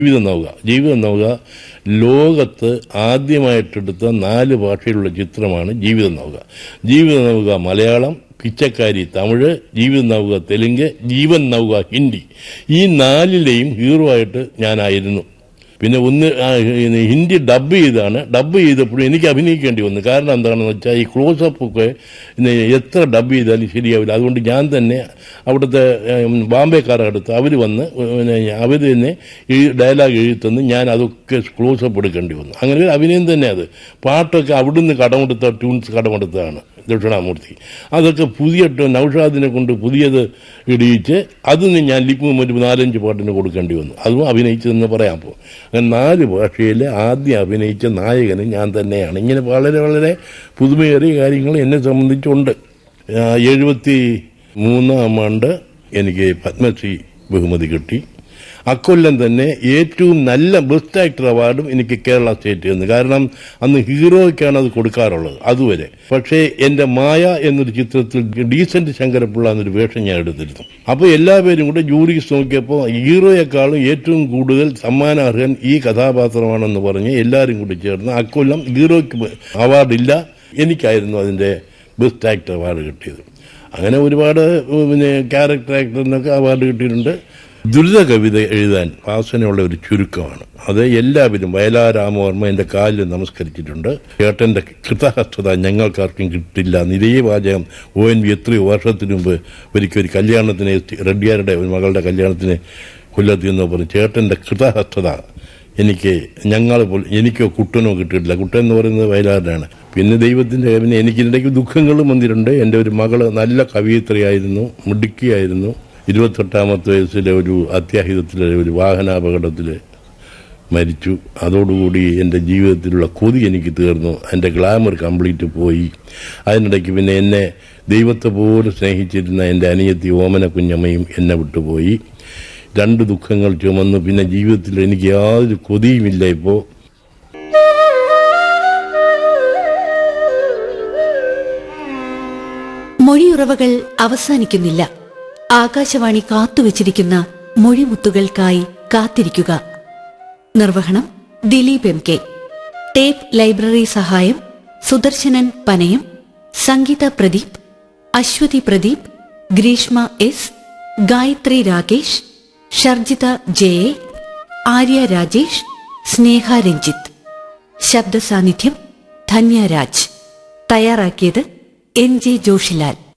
ജീവിത നൗക ജീവിത നൗക ലോകത്ത് ആദ്യമായിട്ടെടുത്ത നാല് ഭാഷയിലുള്ള ചിത്രമാണ് ജീവിത നൗക ജീവിത നൗക മലയാളം പിച്ചക്കാരി തമിഴ് ജീവിത നൗക തെലുങ്ക് ജീവൻ നൗക ഹിന്ദി ഈ നാലിലെയും ഹീറോ ആയിട്ട് ഞാനായിരുന്നു പിന്നെ ഒന്ന് ആ, ഇത് ഹിന്ദി ഡബ് ചെയ്താണ് ഡബ് ചെയ്തപ്പോഴും എനിക്ക് അഭിനയിക്കേണ്ടി വന്നു കാരണം എന്താണെന്ന് വെച്ചാൽ ഈ ക്ലോസപ്പ് ഒക്കെ ഇന്ന് എത്ര ഡബ് ചെയ്താലും ശരിയാവില്ല അതുകൊണ്ട് ഞാൻ തന്നെ അവിടുത്തെ ഉം, ബാംബെക്കാരുടെ അടുത്ത് അവർ വന്ന് പിന്നെ അവർ തന്നെ ഈ ഡയലോഗ് എഴുതി തന്ന് ഞാൻ അതൊക്കെ ക്ലോസപ്പ് എടുക്കേണ്ടി വന്നു അങ്ങനെ ഒരു അഭിനയം തന്നെ അത് പാട്ടൊക്കെ അവിടുന്ന് കടമെടുത്ത ട്യൂൺസ് കടമെടുത്തതാണ് ദക്ഷിണാമൂർത്തി അതൊക്കെ പുതിയ ട്ട് നൗഷാദിനെ കൊണ്ട് പുതിയത് ഇടിയിച്ച് അതിന് ഞാൻ ലിപ്പ് മറ്റു നാലഞ്ച് പാട്ടിന് കൊടുക്കേണ്ടി വന്നു അതും അഭിനയിച്ചതെന്ന് പറയാൻ പോകും അങ്ങനെ നാല് ഭാഷയിൽ ആദ്യം അഭിനയിച്ച നായകന് ഞാൻ തന്നെയാണ് ഇങ്ങനെ വളരെ വളരെ പുതുമയേറിയ കാര്യങ്ങൾ എന്നെ സംബന്ധിച്ചുണ്ട് ആ, എഴുപത്തി മൂന്നാം ആണ്ട് എനിക്ക് പത്മശ്രീ ബഹുമതി കിട്ടി അക്കൊല്ലം തന്നെ ഏറ്റവും നല്ല ബെസ്റ്റ് ആക്ടർ അവാർഡും എനിക്ക് കേരള സ്റ്റേറ്റ് തന്നു കാരണം അന്ന് ഹീറോയ്ക്കാണ് അത് കൊടുക്കാറുള്ളത് അതുവരെ പക്ഷേ എന്റെ മായ എന്നൊരു ചിത്രത്തിൽ ഡീസന്റ് ശങ്കരപ്പിള്ള എന്നൊരു വേഷം ഞാൻ എടുത്തിരുന്നു അപ്പോൾ എല്ലാവരും കൂടെ ജൂറീസ് നോക്കിയപ്പോൾ ഹീറോയെക്കാളും ഏറ്റവും കൂടുതൽ സമ്മാനാർഹൻ ഈ കഥാപാത്രമാണെന്ന് പറഞ്ഞ് എല്ലാവരും കൂടി ചേർന്ന് അക്കൊല്ലം ഹീറോയ്ക്ക് അവാർഡില്ല എനിക്കായിരുന്നു അതിന്റെ ബെസ്റ്റ് ആക്ടർ അവാർഡ് കിട്ടിയത് അങ്ങനെ ഒരുപാട് ഉം, പിന്നെ ക്യാരക്ടർ ആക്ടറിനൊക്കെ അവാർഡ് കിട്ടിയിട്ടുണ്ട് ദുരിത കവിത എഴുതാൻ വാസനയുള്ള ഒരു ചുരുക്കമാണ് അത് എല്ലാവരും വയലാ രാമവർമ്മ എന്റെ കാലിൽ നമസ്കരിച്ചിട്ടുണ്ട് ചേട്ടന്റെ കൃതഹസ്തത ഞങ്ങൾക്കാർക്കും കിട്ടില്ല നിരയ വാചകം ഒ എൻ വി എത്രയോ വർഷത്തിനു മുമ്പ് ഒരിക്കൽ ഒരു കല്യാണത്തിന് എത്തി- റെഡ്ഡിയാരുടെ ഒരു മകളുടെ കല്യാണത്തിന് കൊല്ലത്തിൽ നിന്ന് പറഞ്ഞു ചേട്ടന്റെ കൃതഹസ്തത എനിക്ക് ഞങ്ങൾ പോൽ- എനിക്കോ കുട്ടനോ കിട്ടിയിട്ടില്ല കുട്ടൻ എന്ന് പറയുന്നത് വയലാറിനാണ് പിന്നെ ദൈവത്തിന്റെ പിന്നെ എനിക്കിടയ്ക്ക് ദുഃഖങ്ങളും വന്നിട്ടുണ്ട് എൻ്റെ ഒരു മകള് നല്ല കവിയത്രിയായിരുന്നു മിടുക്കിയായിരുന്നു ഇരുപത്തെട്ടാമത്തെ വയസ്സിലെ ഒരു അത്യാഹിതത്തിലെ ഒരു വാഹനാപകടത്തിൽ മരിച്ചു അതോടുകൂടി എൻ്റെ ജീവിതത്തിലുള്ള കൊതി എനിക്ക് തീർന്നു എൻ്റെ ഗ്ലാമർ കംപ്ലീറ്റ് പോയി അതിനിടയ്ക്ക് പിന്നെ എന്നെ ദൈവത്തെ പോലെ സ്നേഹിച്ചിരുന്ന എൻ്റെ അനിയത്തി ഓമന കുഞ്ഞമ്മയും എന്നെ വിട്ടുപോയി രണ്ട് ദുഃഖങ്ങൾ ചുമന്നു പിന്നെ ജീവിതത്തിൽ എനിക്ക് യാതൊരു കൊതിയുമില്ല ഇപ്പോൾ മൊഴിയുറവകൾ അവസാനിക്കുന്നില്ല ആകാശവാണി കാത്തുവച്ചിരിക്കുന്ന മൊഴിമുത്തുകൾക്കായി കാത്തിരിക്കുക നിർവഹണം Dileep M K tape library സഹായം Sudarsanan Panayam Sangeetha Pradeep Aswathy Pradeep Greeshma S Gayathri Rakesh Sharjitha J A, Arya Rajesh Sneha Ranjith ശബ്ദ സാന്നിധ്യം ധന്യ രാജ് തയ്യാറാക്കിയത് എൻ ജെ ജോഷിലാൽ